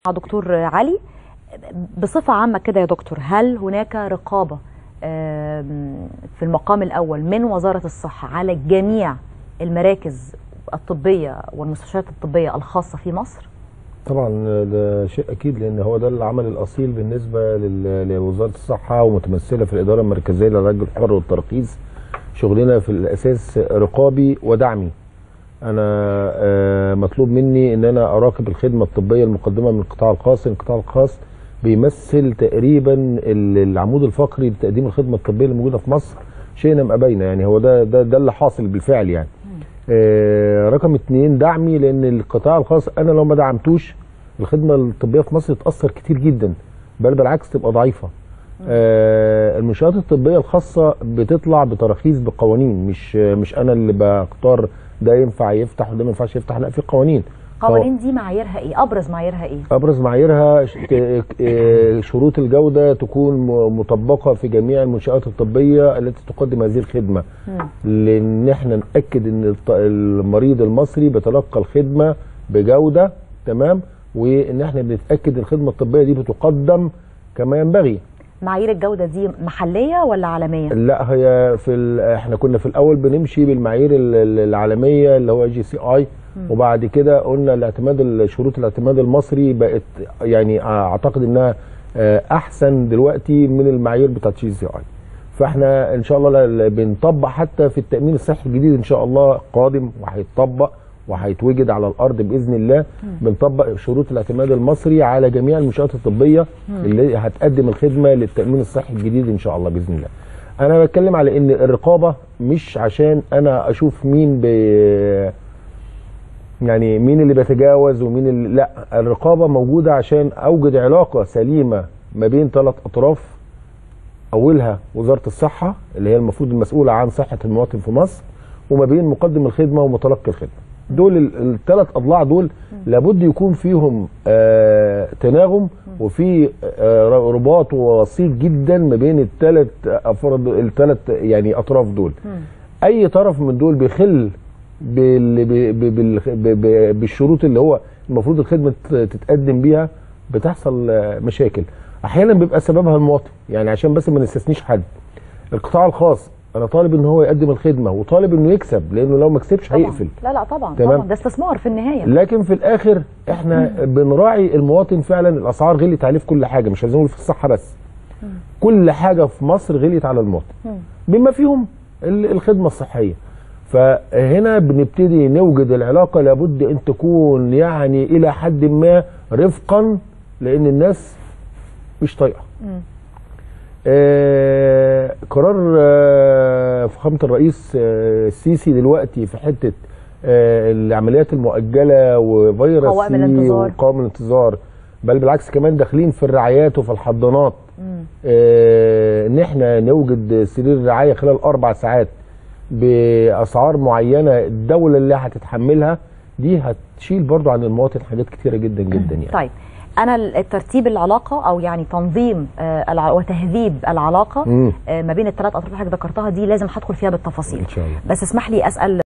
دكتور علي بصفة عامة كده يا دكتور هل هناك رقابة آم، في المقام الأول من وزارة الصحة على جميع المراكز الطبية والمستشفيات الطبية الخاصة في مصر؟ طبعا ده شيء اكيد لان هو ده العمل الاصيل بالنسبه لل- لوزاره الصحه ومتمثله في الاداره المركزيه للعلاج الحر والترخيص شغلنا في الاساس رقابي ودعمي انا آه، مطلوب مني ان انا اراقب الخدمه الطبيه المقدمه من القطاع الخاص القطاع الخاص بيمثل تقريبا ال- العمود الفقري لتقديم الخدمه الطبيه الموجوده في مصر شئنا ام ابينا يعني هو ده ده ده اللي حاصل بالفعل يعني آه، رقم اتنين دعمي لان القطاع الخاص انا لو ما دعمتوش الخدمه الطبيه في مصر تتاثر كتير جدا بل بالعكس تبقى ضعيفه آه، المنشآت الطبيه الخاصه بتطلع بتراخيص بقوانين مش مش انا اللي بختار ده ينفع يفتح وده ما ينفعش يفتح لا في قوانين قوانين دي معاييرها ايه؟ أبرز معاييرها ايه؟ ابرز معاييرها ش- ت- آه، شروط الجوده تكون م- مطبقه في جميع المنشآت الطبيه التي تقدم هذه الخدمه لان احنا ناكد ان الط- المريض المصري بيتلقى الخدمه بجوده تمام وان احنا بنتاكد الخدمه الطبيه دي بتقدم كما ينبغي معايير الجودة دي محلية ولا عالمية؟ لا هي في ال- احنا كنا في الاول بنمشي بالمعايير ال- ال- العالميه اللي هو جي سي اي وبعد كده قلنا الاعتماد شروط الاعتماد المصري بقت يعني اعتقد انها آه، احسن دلوقتي من المعايير بتاعت جي سي اي فاحنا ان شاء الله لا- لا- بنطبق حتى في التامين الصحي الجديد ان شاء الله قادم وهيتطبق وهيتوجد على الارض باذن الله بنطبق شروط الاعتماد المصري على جميع المنشات الطبيه اللي هتقدم الخدمه للتامين الصحي الجديد ان شاء الله باذن الله. انا بتكلم على ان الرقابه مش عشان انا اشوف مين بي يعني مين اللي بيتجاوز ومين اللي لا الرقابه موجوده عشان اوجد علاقه سليمه ما بين ثلاث اطراف اولها وزاره الصحه اللي هي المفروض المسؤوله عن صحه المواطن في مصر وما بين مقدم الخدمه ومتلقي الخدمه دول الثلاث اضلاع دول لابد يكون فيهم آه تناغم وفي آه رباط وسيط جدا ما بين الثلاث افراد الثلاث يعني اطراف دول اي طرف من دول بيخل بال ب- ب- بال- ب- ب- بالشروط اللي هو المفروض الخدمه تت- تتقدم بيها بتحصل آه، مشاكل احيانا بيبقى سببها المواطن يعني عشان بس ما نستثنيش حد القطاع الخاص انا طالب ان هو يقدم الخدمه وطالب انه يكسب لانه لو ما كسبش طبعاً. هيقفل لا لا طبعا تمام. طبعا ده استثمار في النهاية لكن في الاخر احنا بنراعي المواطن فعلا الاسعار غليت عليه في كل حاجه مش عايزين نقول في الصحه بس كل حاجه في مصر غليت على المواطن بما فيهم ال- الخدمه الصحيه فهنا بنبتدي نوجد العلاقه لابد ان تكون يعني الى حد ما رفقا لان الناس مش طايقه آه قرار آه فخامه الرئيس آه السيسي دلوقتي في حته آه العمليات المؤجله وفيروس قوائم سي الانتظار. وقوائم الانتظار بل بالعكس كمان داخلين في الرعايات وفي الحضانات آه ان احنا نوجد سرير رعايه خلال اربع ساعات باسعار معينه الدوله اللي هتتحملها دي هتشيل برضو عن المواطن حاجات كتيره جدا جدا يعني طيب انا الترتيب العلاقه او يعني تنظيم آه، الع- وتهذيب العلاقه مم. آه، ما بين الثلاث اطراف اللي حضرتك ذكرتها دي لازم هدخل فيها بالتفاصيل ان شاء الله بس اسمح لي اسال